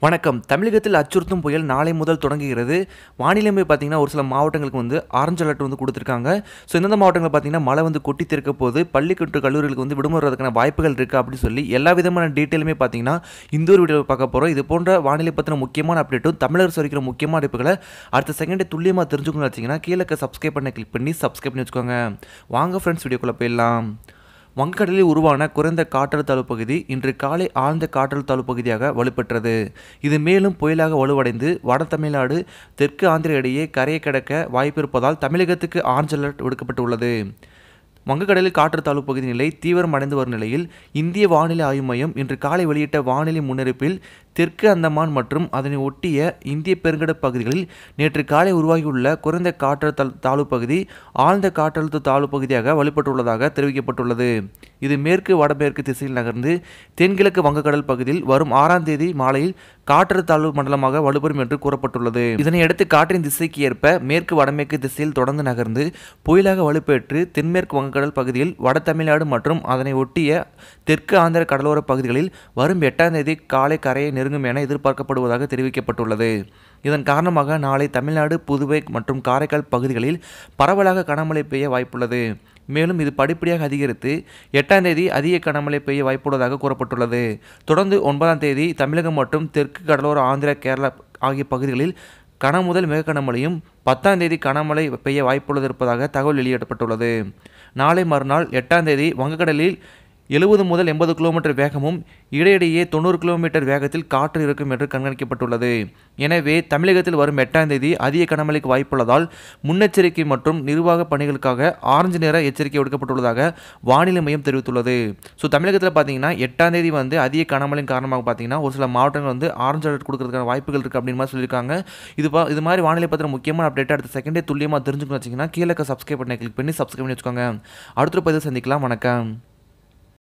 வணக்கம் தமிழகத்தில் அச்சுறுத்தும் புயல் நாளை முதல் தொடங்குகிறது வானிலை மையம் பார்த்தீங்கன்னா ஒரு சில மாவட்டங்களுக்கு வந்து ஆரஞ்சு அலர்ட் வந்து கொடுத்துருக்காங்க ஸோ எந்தெந்த மாவட்டங்கள் பார்த்தீங்கன்னா மழை வந்து கொட்டி திறக்க போது பள்ளி கட்டு கல்லூரிகளுக்கு வந்து விடுமுறை வரதுக்கான வாய்ப்புகள் இருக்குது அப்படின்னு சொல்லி எல்லா விதமான டீட்டெயிலுமே பார்த்தீங்கன்னா இந்த ஒரு வீடியோவில் பார்க்க போகிறோம் இது போன்ற வானிலை பற்றின முக்கியமான அப்டேட்டும் தமிழக அரசு வரைக்கிற முக்கியமான அறிவிப்புகளை அடுத்த செகண்டே துல்லியமாக தெரிஞ்சுக்கணும்னு வச்சிங்கன்னா கீழே சப்ஸ்கிரைப் பண்ண கிளிக் பண்ணி சப்ஸ்கிரைப் பண்ணி வச்சுக்கோங்க வாங்க ஃப்ரெண்ட்ஸ் வீடியோக்குள்ளே போயிடலாம் வங்கக்கடலில் உருவான குறைந்த காற்றழுத்த தாழ்வு பகுதி இன்று காலை ஆழ்ந்த காற்றழுத்த தாழ்வு பகுதியாக வலுப்பெற்றது இது மேலும் புயலாக வலுவடைந்து வட தமிழ்நாடு தெற்கு ஆந்திர இடையே கரையை கடக்க வாய்ப்பு இருப்பதால் தமிழகத்துக்கு ஆரஞ்சு அலர்ட் விடுக்கப்பட்டுள்ளது வங்கக்கடலில் காற்றுத் தாழ்வு பகுதி நிலை தீவிரமடைந்து வரும் நிலையில் இந்திய வானிலை ஆய்வு மையம் இன்று காலை வெளியிட்ட வானிலை முன்னறிப்பில் தெற்கு அந்தமான் மற்றும் அதனை ஒட்டிய இந்திய பெருங்கடல் பகுதிகளில் நேற்று காலை உருவாகியுள்ள குறைந்த காற்றழுத்த தாழ்வு பகுதி ஆழ்ந்த காற்றழுத்த தாழ்வு பகுதியாக வலுப்பட்டுள்ளதாக தெரிவிக்கப்பட்டுள்ளது இது மேற்கு வடமேற்கு திசையில் நகர்ந்து தென்கிழக்கு வங்கக்கடல் பகுதியில் வரும் ஆறாம் தேதி மாலையில் காற்றழுத்த தாழ்வு மண்டலமாக வலுப்பெறும் என்று கூறப்பட்டுள்ளது இதனையடுத்து காற்றின் திசைக்கு ஏற்ப மேற்கு வடமேற்கு திசையில் தொடர்ந்து நகர்ந்து புயலாக வலுப்பெற்று தென்மேற்கு வங்கக்கடல் பகுதியில் வட தமிழ்நாடு மற்றும் அதனை ஒட்டிய தெற்கு ஆந்திர கடலோர பகுதிகளில் வரும் எட்டாம் தேதி காலை கரையை நெருங்கும் என எதிர்பார்க்கப்படுவதாக தெரிவிக்கப்பட்டுள்ளது இதன் காரணமாக நாளை தமிழ்நாடு புதுவை மற்றும் காரைக்கால் பகுதிகளில் பரவலாக கனமழை பெய்ய வாய்ப்புள்ளது மேலும் இது படிப்படியாக அதிகரித்து எட்டாம் தேதி அதிக கனமழை பெய்ய வாய்ப்புள்ளதாக கூறப்பட்டுள்ளது தொடர்ந்து ஒன்பதாம் தேதி தமிழகம் மற்றும் தெற்கு கடலோர ஆந்திரா கேரளா ஆகிய பகுதிகளில் கன முதல் மிக கனமழையும் பத்தாம் தேதி கனமழை பெய்ய வாய்ப்புள்ளது இருப்பதாக தகவல் வெளியிடப்பட்டுள்ளது நாளை மறுநாள் எட்டாம் தேதி வங்கக்கடலில் எழுபது முதல் எண்பது கிலோமீட்டர் வேகமும் இடையிடையே தொண்ணூறு கிலோமீட்டர் வேகத்தில் காற்று இருக்கும் என்று கண்காணிக்கப்பட்டுள்ளது எனவே தமிழகத்தில் வரும் எட்டாம் தேதி அதிக கனமழைக்கு வாய்ப்புள்ளதால் முன்னெச்சரிக்கை மற்றும் நிர்வாக பணிகளுக்காக ஆரஞ்சு நிற எச்சரிக்கை விடுக்கப்பட்டுள்ளதாக வானிலை மையம் தெரிவித்துள்ளது ஸோ தமிழகத்தில் பார்த்தீங்கன்னா எட்டாம் தேதி வந்து அதிக கனமழையின் காரணமாக பார்த்தீங்கன்னா ஒரு சில மாவட்டங்கள் வந்து ஆரஞ்சு அலர்ட் கொடுக்கறதுக்கான வாய்ப்புகள் இருக்குது அப்படின்னு மாதிரி சொல்லியிருக்காங்க இது பா இது மாதிரி வானிலை பற்றின முக்கியமான அப்டேட் அடுத்த செகண்டே துல்லியமாக தெரிஞ்சுக்கணும் வச்சிங்கன்னா கீழே சப்ஸ்கிரைப் பண்ணி கிளிக் பண்ணி சப்ஸ்கிரைப் பண்ணி வச்சுக்கோங்க அடுத்த பதிவு சந்திக்கலாம் வணக்கம்